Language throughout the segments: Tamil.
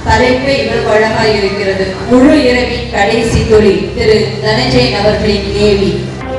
தலைப்பு இவ்வளவு அழகாக இருக்கிறது முழு இரவின் கடைசி துளி திரு தனஞ்சயன் அவர்களின் ஏவி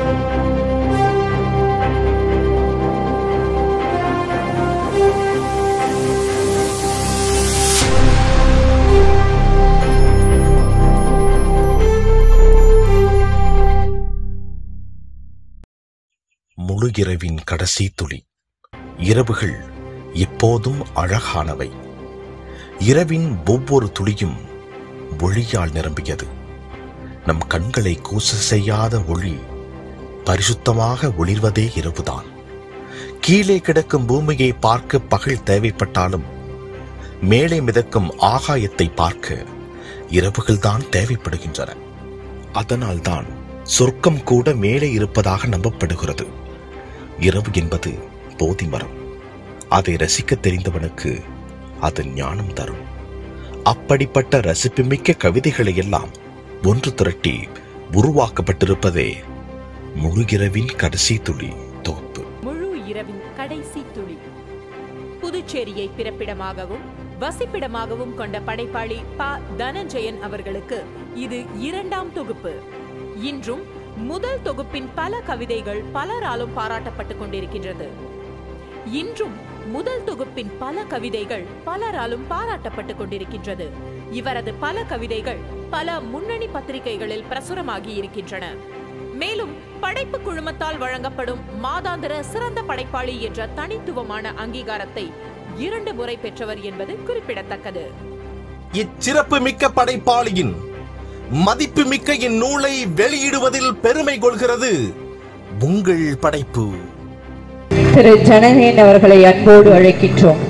முழு இரவின் கடைசி துளி இரவுகள் எப்போதும் அழகானவை இரவின் ஒவ்வொரு துளியும் ஒளியால் நிரம்பியது நம் கண்களை கூச செய்யாத ஒளி பரிசுத்தமாக ஒளிர்வதே இரவுதான் கீழே கிடக்கும் பூமியை பார்க்க பகல் தேவைப்பட்டாலும் மேலே மிதக்கும் ஆகாயத்தை பார்க்க இரவுகள்தான் தேவைப்படுகின்றன அதனால்தான் சொர்க்கம் கூட மேலே இருப்பதாக நம்பப்படுகிறது இரவு என்பது போதி மரம் அதை ரசிக்க தெரிந்தவனுக்கு அது ஞானம் தரும் அப்படிப்பட்ட ரசிப்புமிக்க கவிதைகளை எல்லாம் ஒன்று திரட்டி உருவாக்கப்பட்டிருப்பதே முழு இரவின் கடைசி துளி தொகுப்பு முழு இரவின் கடைசி துளி புதுச்சேரியை பிறப்பிடமாகவும் வசிப்பிடமாகவும் கொண்ட படைப்பாளி ப தனஞ்சயன் அவர்களுக்கு இது இரண்டாம் தொகுப்பு இன்றும் முதல் தொகுப்பின் பல கவிதைகள் பலராலும் பாராட்டப்பட்டுக் கொண்டிருக்கின்றது இன்றும் முதல் தொகுப்பின் பல கவிதைகள் பலராலும் பாராட்டப்பட்டுக் கொண்டிருக்கின்றது இவரது பல கவிதைகள் பல முன்னணி பத்திரிகைகளில் பிரசுரமாகி இருக்கின்றன மேலும் படைப்பு குழுமத்தால் வழங்கப்படும் மாதாந்திர சிறந்த படைப்பாளி என்ற தனித்துவமான அங்கீகாரத்தை இரண்டு முறை பெற்றவர் என்பது குறிப்பிடத்தக்கது இச்சிறப்பு மிக்க படைப்பாளியின் மதிப்பு மிக்க இந்நூலை வெளியிடுவதில் பெருமை கொள்கிறது உங்கள் படைப்பு திரு ஜனகேன் அவர்களை அன்போடு அழைக்கின்றோம்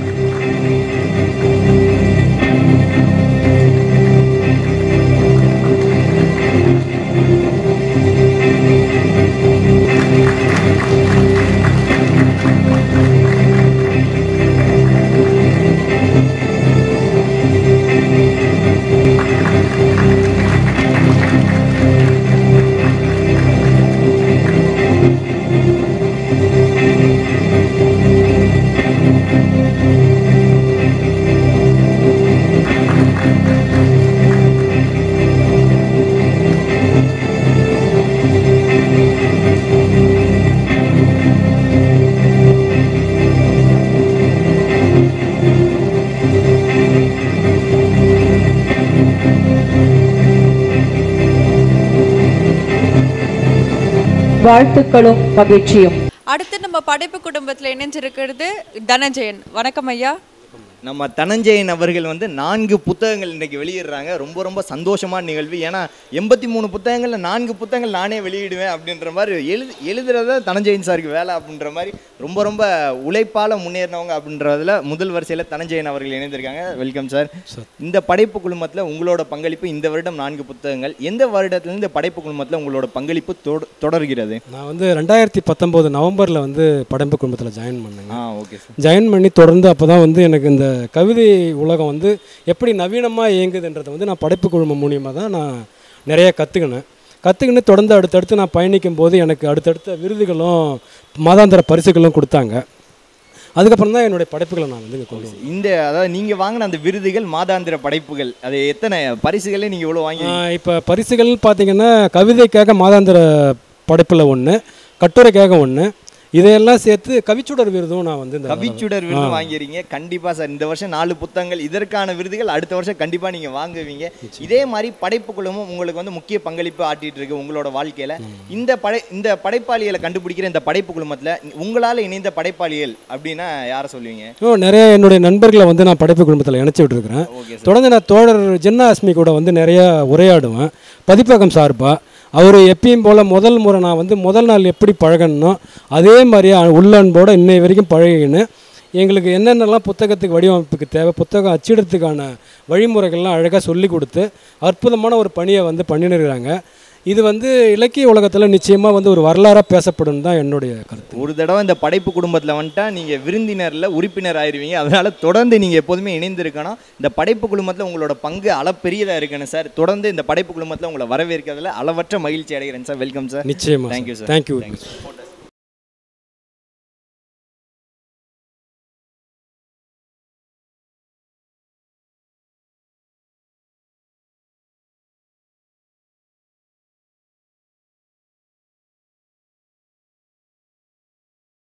வாழ்த்துக்களும் மகிழ்ச்சியும் அடுத்து நம்ம படைப்பு குடும்பத்தில் இணைஞ்சிருக்கிறது தனஞ்சயன் வணக்கம் ஐயா நம்ம தனஞ்சயன் அவர்கள் வந்து நான்கு புத்தகங்கள் இன்னைக்கு வெளியிடுறாங்க ரொம்ப ரொம்ப சந்தோஷமான நிகழ்வு ஏன்னா எண்பத்தி மூணு புத்தகங்களில் நான்கு புத்தகங்கள் நானே வெளியிடுவேன் அப்படின்ற மாதிரி எழுது எழுதுறத தனஞ்சயன் சாருக்கு வேலை அப்படின்ற மாதிரி ரொம்ப ரொம்ப உழைப்பால் முன்னேறினவங்க அப்படின்றதுல முதல் வரிசையில் தனஞ்சயன் அவர்கள் இணைந்திருக்காங்க வெல்கம் சார் இந்த படைப்பு குழுமத்தில் உங்களோட பங்களிப்பு இந்த வருடம் நான்கு புத்தகங்கள் எந்த வருடத்துலேருந்து இந்த படைப்பு குழுமத்தில் உங்களோட பங்களிப்பு தொட- தொடர்கிறது நான் வந்து ரெண்டாயிரத்தி பத்தொம்போது நவம்பரில் வந்து படைப்பு குடும்பத்தில் ஜாயின் பண்ணேங்க ஆ ஓகே சார் ஜாயின் பண்ணி தொடர்ந்து அப்போ தான் வந்து எனக்கு இந்த கவிதை உலகம் வந்து எப்படி நவீனமாக இயங்குதுன்றதை வந்து நான் படைப்பு குழுமம் மூலியமாக தான் நான் நிறைய கற்றுக்கினேன் கற்றுக்கின்னு தொடர்ந்து அடுத்தடுத்து நான் பயணிக்கும் போது எனக்கு அடுத்தடுத்த விருதுகளும் மாதாந்திர பரிசுகளும் கொடுத்தாங்க அதுக்கப்புறம் தான் என்னுடைய படைப்புகளை நான் வந்து இங்க கொண்டு வந்தேன் இந்த அதாவது நீங்கள் வாங்கின அந்த விருதுகள் மாதாந்திர படைப்புகள் அது எத்தனை பரிசுகளே நீங்கள் இவ்வளோ வாங்கி இப்போ பரிசுகள் பார்த்தீங்கன்னா கவிதைக்காக மாதாந்திர படைப்பில் ஒன்று கட்டுரைக்காக ஒன்று இதையெல்லாம் சேர்த்து கவிச்சுடர் விருதும் நான் வந்து இந்த கவிச்சுடர் விருது ஆ. வாங்கிறீங்க கண்டிப்பா சார் இந்த வருஷம் நாலு புத்தகங்கள் இதற்கான விருதுகள் அடுத்த வருஷம் கண்டிப்பா நீங்க வாங்குவீங்க இதே மாதிரி படைப்பு குழுமம் உங்களுக்கு வந்து முக்கிய பங்களிப்பு ஆட்டிட்டு இருக்கு உங்களோட வாழ்க்கையில இந்த படை இந்த படைப்பாளிகளை கண்டுபிடிக்கிற இந்த படைப்பு குழுமத்துல உங்களால இணைந்த படைப்பாளிகள் அப்படின்னா யாரை சொல்லுவீங்க ஓ நிறைய என்னுடைய நண்பர்களை வந்து நான் படைப்பு குடும்பத்தில் இணைச்சி விட்டுருக்கிறேன் ஓகே தொடர்ந்து நான் தோழர் ஜென்னா அஸ்மி கூட வந்து நிறைய உரையாடுவேன் பதிப்பகம் சார்பாக அவர் எப்பயும் போல் முதல் முறை நான் வந்து முதல் நாள் எப்படி பழகணுனோ அதே மாதிரி உள்ளன்போட இன்னை வரைக்கும் பழகின்னு எங்களுக்கு என்னென்னலாம் புத்தகத்துக்கு வடிவமைப்புக்கு தேவை புத்தகம் அச்சிடத்துக்கான வழிமுறைகள்லாம் அழகாக சொல்லி கொடுத்து அற்புதமான ஒரு பணியை வந்து பண்ணிருக்கிறாங்க இது வந்து இலக்கிய உலகத்தில் நிச்சயமாக வந்து ஒரு வரலாறாக பேசப்படும் தான் என்னுடைய கருத்து ஒரு தடவை இந்த படைப்பு குடும்பத்தில் வந்துட்டா நீங்கள் விருந்தினரில் உறுப்பினர் ஆயிருவீங்க அதனால தொடர்ந்து நீங்கள் எப்போதுமே இணைந்திருக்கணும் இந்த படைப்பு குழுமத்தில் உங்களோட பங்கு அளப்பெரியதாக இருக்கணும் சார் தொடர்ந்து இந்த படைப்பு குழுமத்தில் உங்களை வரவேற்கிறதுல அளவற்ற மகிழ்ச்சி அடைகிறேன் சார் வெல்கம் சார் நிச்சயமா thank you sir thank you Thank you.